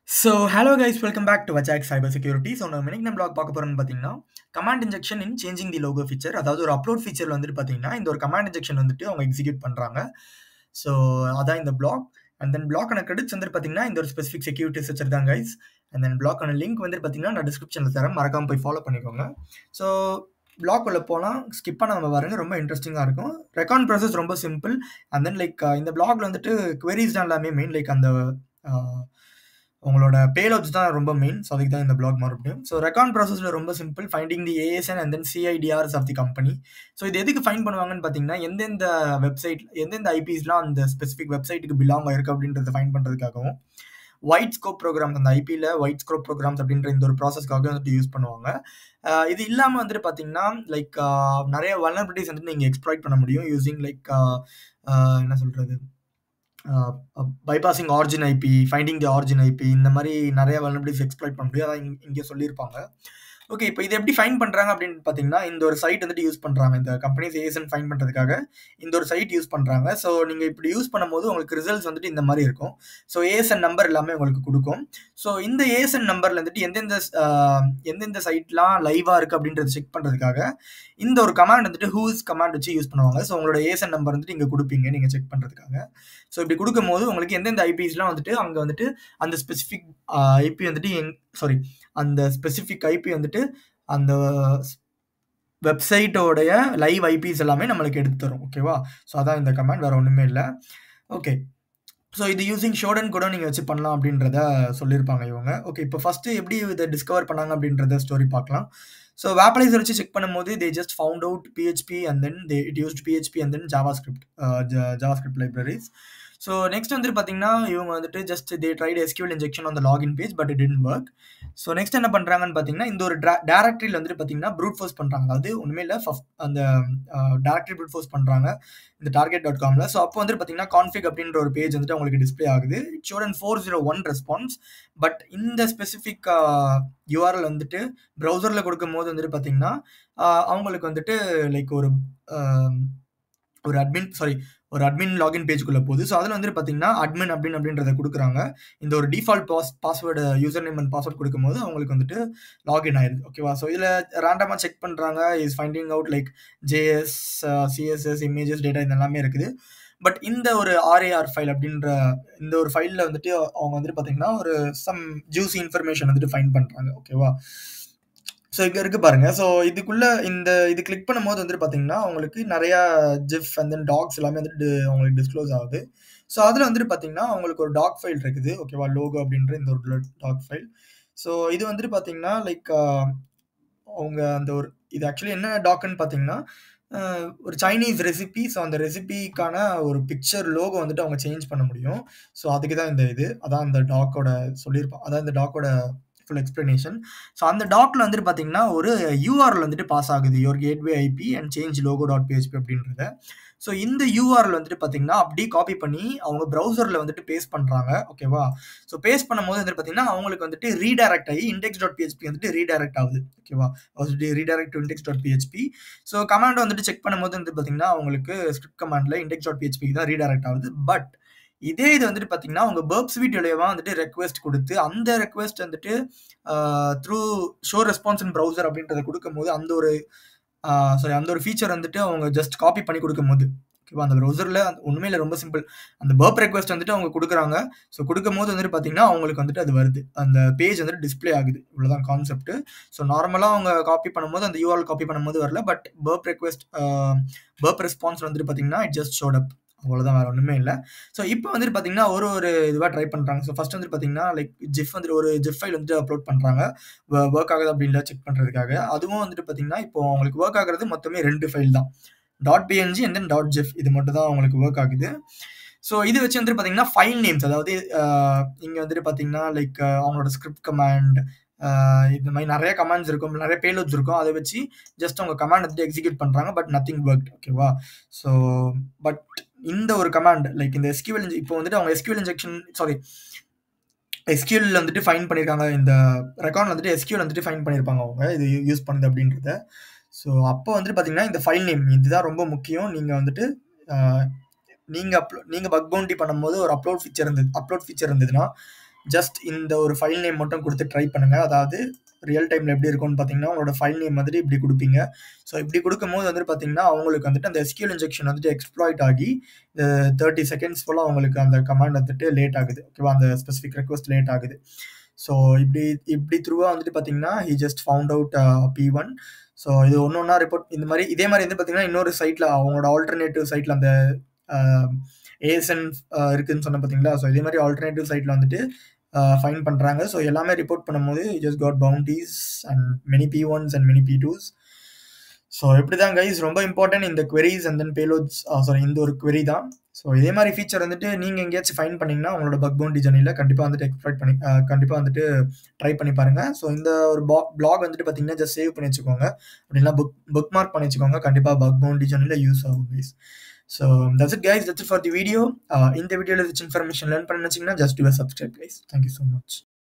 so hello guys welcome back to வச்சாக் cyber security so நம்ம இன்னைக்கு நம்ம ப்ளாக் பார்க்க போகிறோம்னு பார்த்தீங்கன்னா command injection in changing the logo feature அதாவது ஒரு அப்லோட் ஃபீச்சர் வந்துட்டு பார்த்தீங்கன்னா இந்த ஒரு கமாண்ட் இன்ஜெக்ஷன் வந்துட்டு அவங்க எக்ஸிக்யூட் பண்ணுறாங்க ஸோ அதான் இந்த பிளாக் அண்ட் தென் பிளாக்கான கிரெடிட்ஸ் வந்துட்டு பார்த்தீங்கன்னா இந்த ஒரு ஸ்பெசிஃபிக் செக்யூரிட்டி ஃபீச்சர் தான் கைஸ் அண்ட் தென் பிளாக்கான லிங்க் வந்துட்டு பார்த்தீங்கன்னா நான் டிஸ்கிரிப்ஷனில் தரேன் மறக்காம போய் ஃபாலோ பண்ணிக்கோங்க ஸோ பிளாக் உள்ள போகலாம் ஸ்கிப் பண்ண நம்ம பாருங்க ரொம்ப இன்ட்ரெஸ்டிங்காக இருக்கும் ரெக்கார்ட் ப்ராசஸ் ரொம்ப சிம்பிள் அண்ட் தென் லைக் இந்த பிளாக்ல வந்துட்டு queries தான் எல்லாமே மெயின் லைக் அந்த ஆஹ், உங்களோட பேலோட்ஸ் தான் ரொம்ப மெயின் ஸோ அதுக்கு தான் இந்த பிளாக் மறுபடியும் ஸோ ரெக்கார்ட் ப்ராசஸில் ரொம்ப simple finding the ASN and then CIDRs of the company so இது எதுக்கு ஃபைன் பண்ணுவாங்கன்னு பார்த்தீங்கன்னா எந்தெந்த வெப்சைட் எந்தெந்த ஐபிஸ்லாம் அந்த ஸ்பெசிஃபிக் வெப்சைட்டுக்கு பிலாங் ஆயிருக்கு அப்படின்றத ஃபைன் பண்ணுறதுக்காகவும் ஒயிட் ஸ்கோப் ப்ரோக்ராம்ஸ் அந்த ஐபியில் ஒயிட் ஸ்கோப் ப்ரோக்ராம்ஸ் அப்படின்ற இந்த ஒரு ப்ராசஸ்க்காக வந்துட்டு யூஸ் பண்ணுவாங்க அஹ் இது இல்லாமல் வந்துட்டு பார்த்தீங்கன்னா லைக் நிறைய வல்னபிலிட்டிஸ் வந்துட்டு நீங்கள் எக்ஸ்ப்ளாய்ட் பண்ண முடியும் யூஸிங் லைக் என்ன சொல்கிறது bypassing origin IP finding the origin IP இந்த மாதிரி நிறைய வல்னபிலிட்டிஸ் எக்ஸ்ப்ளாய்ட் பண்ண முடியும் அதான் இங்கே சொல்லியிருப்பாங்க ஓகே இப்போ இது எப்படி ஃபைன் பண்ணுறாங்க அப்படின்னு பார்த்தீங்கன்னா இந்த ஒரு சைட் வந்துட்டு யூஸ் பண்ணுறாங்க இந்த கம்பெனிஸ் ஏஎஸ்என் ஃபைன் பண்ணுறதுக்காக இந்த ஒரு சைட் யூஸ் பண்ணுறாங்க ஸோ நீங்கள் இப்படி யூஸ் பண்ணும்போது உங்களுக்கு ரிசல்ட்ஸ் வந்துட்டு இந்த மாதிரி இருக்கும் ஸோ ஏஎஸ்என் நம்பர் எல்லாமே உங்களுக்கு கொடுக்கும் ஸோ இந்த ஏஎஸ்என் நம்பர்ல வந்துட்டு எந்தெந்த ஆஹ், எந்தெந்த சைட்லாம் லைவாக இருக்குது அப்படின்றத செக் பண்ணுறதுக்காக இந்த ஒரு கமாண்ட் வந்துட்டு ஹூஸ் கமாண்ட் வச்சு யூஸ் பண்ணுவாங்க ஸோ உங்களோட ஏஎஸ்என் நம்பர் வந்துட்டு இங்கே கொடுப்பீங்க நீங்கள் செக் பண்ணுறதுக்காக ஸோ இப்படி கொடுக்கும்போது உங்களுக்கு எந்தெந்த ஐபிஸ்லாம் வந்துட்டு அங்கே வந்துட்டு அந்த ஸ்பெசிஃபிக் ஐபி வந்துட்டு எங் சாரி அந்த ஸ்பெசிஃபிக் ஐபி வந்துட்டு அந்த வெப்சைட்டோடைய லைவ் ஐபிஸ் எல்லாமே நம்மளுக்கு எடுத்து தரும் ஓகேவா ஸோ அதான் இந்த கமாண்ட் வேறு ஒன்றுமே இல்லை ஓகே ஸோ இது யூசிங் ஷோடன் கூட நீங்கள் வச்சு பண்ணலாம் அப்படின்றத சொல்லியிருப்பாங்க இவங்க ஓகே இப்போ ஃபஸ்ட்டு எப்படி இதை டிஸ்கவர் பண்ணாங்க அப்படின்றத ஸ்டோரி பார்க்கலாம் ஸோ வேப்பலைசர் வச்சு செக் பண்ணும்போது they just found out PHP and then they it used PHP and then JavaScript JavaScript libraries so next வந்துட்டு பார்த்தீங்கன்னா இவங்க வந்துட்டு just they tried SQL injection on the login page but it didn't work so next என்ன பண்ணுறாங்கன்னு பார்த்தீங்கன்னா இந்த ஒரு டேரக்டரியில் வந்துட்டு பார்த்தீங்கன்னா ப்ரூட் ஃபோர்ஸ் பண்ணுறாங்க அதாவது ஒன்றுமே இல்லை அந்த டேரக்டரி ப்ரூட் ஃபோர்ஸ் பண்ணுறாங்க இந்த டார்கெட் டாட் காமில் ஸோ அப்போ வந்துட்டு பார்த்தீங்கன்னா கான்ஃபிக் அப்படின்ற ஒரு பேஜ் வந்துட்டு அவங்களுக்கு டிஸ்ப்ளே ஆகுது it showed and four zero one response but இந்த ஸ்பெசிஃபிக் யூஆர்எல் வந்துட்டு ப்ரௌசரில் கொடுக்கும் போது வந்துட்டு பார்த்தீங்கன்னா ஆஹ், அவங்களுக்கு வந்துட்டு லைக் ஒரு ஆம், ஒரு அட்மின் சாரி ஒரு அட்மின் லாகின் பேஜ்குள்ளே போகுது ஸோ அதில் வந்துட்டு பார்த்தீங்கன்னா அட்மின் அப்படின்னு அப்படின்றத கொடுக்குறாங்க இந்த ஒரு default pass password username and password கொடுக்கும்போது அவங்களுக்கு வந்துட்டு லாகின் ஆயிருது ஓகேவா ஸோ இதில் ரேண்டமாக செக் பண்ணுறாங்க is finding out like JS CSS images data இது எல்லாமே இருக்குது பட் இந்த ஒரு ஆர்ஏஆர் ஃபைல் அப்படின்ற இந்த ஒரு ஃபைலில் வந்துட்டு அவங்க வந்துட்டு பார்த்தீங்கன்னா ஒரு சம் ஜூசி இன்ஃபர்மேஷன் வந்துட்டு ஃபைன் பண்ணுறாங்க ஓகேவா ஸோ இங்கே இருக்கு பாருங்க ஸோ இதுக்குள்ள இந்த இது கிளிக் பண்ணும்போது வந்துட்டு பார்த்தீங்கன்னா உங்களுக்கு நிறையா ஜிஃப் அண்ட் தென் டாக்ஸ் எல்லாமே வந்துட்டு உங்களுக்கு டிஸ்க்ளோஸ் ஆகுது ஸோ அதில் வந்துட்டு பார்த்தீங்கன்னா உங்களுக்கு ஒரு டாக் ஃபைல் இருக்குது ஓகேவா லோகோ அப்படின்ற இந்த ஒரு டாக் ஃபைல் ஸோ இது வந்துட்டு பார்த்தீங்கன்னா லைக் அவங்க அந்த ஒரு இது ஆக்சுவலி என்ன டாக்குன்னு பார்த்தீங்கன்னா அஹ், ஒரு சைனீஸ் ரெசிபி ஸோ அந்த ரெசிபிக்கான ஒரு பிக்சர் லோகோ வந்துட்டு அவங்க சேஞ்ச் பண்ண முடியும் ஸோ அதுக்கு தான் இந்த இது அதான் அந்த டாக்கோட சொல்லியிருப்பான் அதான் இந்த டாக்கோட ஃபுல் எக்ஸ்பிளனேஷன் ஸோ அந்த டாக்ல வந்துட்டு பார்த்தீங்கன்னா ஒரு யூஆர்எல் வந்துட்டு பாஸ் ஆகுது your gateway IP and change logo dot PHP அப்படின்றத ஸோ இந்த யூஆர்எல் வந்துட்டு பார்த்தீங்கன்னா அப்படியே காப்பி பண்ணி அவங்க ப்ரௌசரில் வந்துட்டு பேஸ்ட் பண்ணுறாங்க ஓகேவா ஸோ பேஸ்ட் பண்ணும்போது வந்துட்டு பார்த்தீங்கன்னா அவங்களுக்கு வந்துட்டு ரீடைரக்ட் ஆகி இண்டெக்ஸ் டாட் பிஹெச்பி வந்துட்டு ரீடைரக்ட் ஆகுது ஓகேவா redirect to index dot PHP so command வந்துட்டு செக் பண்ணும்போது வந்து பார்த்தீங்கன்னா அவங்களுக்கு ஸ்கிரிப்ட் கமாண்டில் இண்டெக்ஸ் டாட் பிஹெச்பி தான் ரீடைரக்ட் ஆகுது பட் இதே இது வந்துட்டு பார்த்தீங்கன்னா அவங்க பர்ப் ஸ்வீட் வழியாக வந்துட்டு ரெக்வெஸ்ட் கொடுத்து அந்த ரெக்வெஸ்ட் வந்துட்டு through show response in browser அப்படின்றத கொடுக்கும்போது அந்த ஒரு சாரி அந்த ஒரு ஃபீச்சர் வந்துட்டு அவங்க ஜஸ்ட் காப்பி பண்ணி கொடுக்கும்போது ஓகேவா அந்த ப்ரௌசரில் ஒன்றுமே இல்லை ரொம்ப சிம்பிள் அந்த பர்ப் ரெக்வெஸ்ட் வந்துட்டு அவங்க கொடுக்குறாங்க ஸோ கொடுக்கும்போது வந்துட்டு பார்த்தீங்கன்னா அவங்களுக்கு வந்துட்டு அது வருது அந்த பேஜ் வந்துட்டு டிஸ்ப்ளே ஆகுது இவ்வளோதான் கான்செப்ட் ஸோ நார்மலாக அவங்க காப்பி பண்ணும்போது அந்த யூஆர் காப்பி பண்ணும்போது வரல but Burp request Burp response வந்துட்டு பார்த்தீங்கன்னா இட் ஜஸ்ட் ஷோட் அப் அவ்வளோதான் வேறு ஒன்றுமே இல்லை ஸோ இப்போ வந்துட்டு பார்த்தீங்கன்னா ஒரு ஒரு இதுவாக ட்ரை பண்ணுறாங்க ஸோ ஃபர்ஸ்ட் வந்துட்டு பார்த்தீங்கன்னா லைக் ஜிஃப் வந்துட்டு ஒரு ஜிஃப் ஃபைல் வந்துட்டு அப்லோட் பண்ணுறாங்க ஒர்க் ஆகுது அப்படின்ல செக் பண்ணுறதுக்காக அதுவும் வந்துட்டு பார்த்தீங்கன்னா இப்போ அவங்களுக்கு ஒர்க் ஆகுறது மொத்தமே ரெண்டு ஃபைல் தான் dot PNG and then dot GIF இது மட்டும் தான் அவங்களுக்கு ஒர்க் ஆகுது ஸோ இது வச்சு வந்துட்டு பார்த்தீங்கன்னா ஃபைல் நேம்ஸ் அதாவது இங்கே வந்துட்டு பார்த்தீங்கன்னா லைக் அவங்களோட ஸ்கிரிப்ட் கமாண்ட் இந்த மாதிரி நிறைய கமாண்ட்ஸ் இருக்கும் நிறைய பேலோட்ஸ் இருக்கும் அதை வச்சு ஜஸ்ட் அவங்க கமாண்ட் வந்துட்டு எக்ஸிக்யூட் பண்ணுறாங்க பட் நத்திங் ஒர்க் ஓகேவா ஸோ பட் இந்த ஒரு கமாண்ட் லைக் இந்த எஸ்கியூஎல் இப்போ வந்துட்டு அவங்க எஸ்கியூஎல் இன்ஜெக்ஷன் சாரி எஸ்கியூஎல் வந்துட்டு ஃபைன் பண்ணியிருக்காங்க இந்த ரெக்கார்ட் வந்துட்டு எஸ்கியூஎல் வந்துட்டு ஃபைன் பண்ணியிருப்பாங்க அவங்க இது யூஸ் பண்ணுது அப்படின்றத ஸோ அப்போ வந்துட்டு பார்த்தீங்கன்னா இந்த ஃபைல் நேம் இதுதான் ரொம்ப முக்கியம் நீங்கள் வந்துட்டு நீங்கள் அப்லோ நீங்கள் பக் பவுண்டி பண்ணும்போது ஒரு அப்லோட் ஃபீச்சர் இருந்தது அப்லோட் ஃபீச்சர் இருந்ததுன்னா ஜஸ்ட் இந்த ஒரு ஃபைல் நேம் மட்டும் கொடுத்து ட்ரை பண்ணுங்கள் அதாவது ரியல் டைமில் எப்படி இருக்கும்னு பார்த்தீங்கன்னா உங்களோட ஃபைல் நேம் வந்துட்டு இப்படி கொடுப்பீங்க ஸோ இப்படி கொடுக்கும்போது வந்துட்டு பார்த்தீங்கன்னா அவங்களுக்கு வந்துட்டு அந்த எஸ்கியூல் இன்ஜெக்ஷன் வந்துட்டு எக்ஸ்ப்ளாய்ட் ஆகி இந்த தேர்ட்டி செகண்ட்ஸ் ஃபுல்லாக அவங்களுக்கு அந்த கமாண்ட் வந்துட்டு லேட் ஆகுது ஓகேவா அந்த ஸ்பெசிஃபிக் ரெக்வஸ்ட் லேட் ஆகுது ஸோ இப்படி இப்படி த்ரூவாக வந்துட்டு பார்த்தீங்கன்னா he just found out P one so இது ஒன்று ஒன்றா ரிப்போர்ட் இந்த மாதிரி இதே மாதிரி வந்து பார்த்தீங்கன்னா இன்னொரு சைட்டில் அவங்களோட ஆல்டர்னேட்டிவ் சைட்டில் அந்த ஏஎஸ்என் இருக்குதுன்னு சொன்ன பார்த்தீங்களா ஸோ இதே மாதிரி ஆல்டர்னேட்டிவ் சைட்டில் வந்துட்டு ஃபைன் பண்ணுறாங்க ஸோ எல்லாமே ரிப்போர்ட் பண்ணும்போது just got bounties and many P ones and many P twos so இப்படி தான் கைஸ் ரொம்ப இம்பார்ட்டன்ட் இந்த queries and then payloads sorry இந்த ஒரு query தான் ஸோ இதே மாதிரி ஃபீச்சர் வந்துட்டு நீங்கள் எங்கேயாச்சும் ஃபைன் பண்ணிங்கன்னா உங்களோட பக் பவுண்டி ஜர்னியில் கண்டிப்பாக வந்துட்டு எக்ஸ்ப்ளாய்ட் பண்ணி கண்டிப்பாக வந்துட்டு ட்ரை பண்ணி பாருங்கள் ஸோ இந்த ஒரு பா பிளாக் வந்துட்டு பார்த்தீங்கன்னா ஜஸ்ட் சேவ் பண்ணி வச்சுக்கோங்க அப்படின்னா புக் புக் மார்க் பண்ணி வச்சுக்கோங்க கண்டிப்பாக பக் பவுண்டி ஜர்னியில் யூஸ் ஆகும் guys so that's it guys that's it for the video இந்த வீடியோவில் வச்சு இன்ஃபர்மேஷன் லேர்ன் பண்ணி வச்சிங்கன்னா just you subscribe guys thank you so much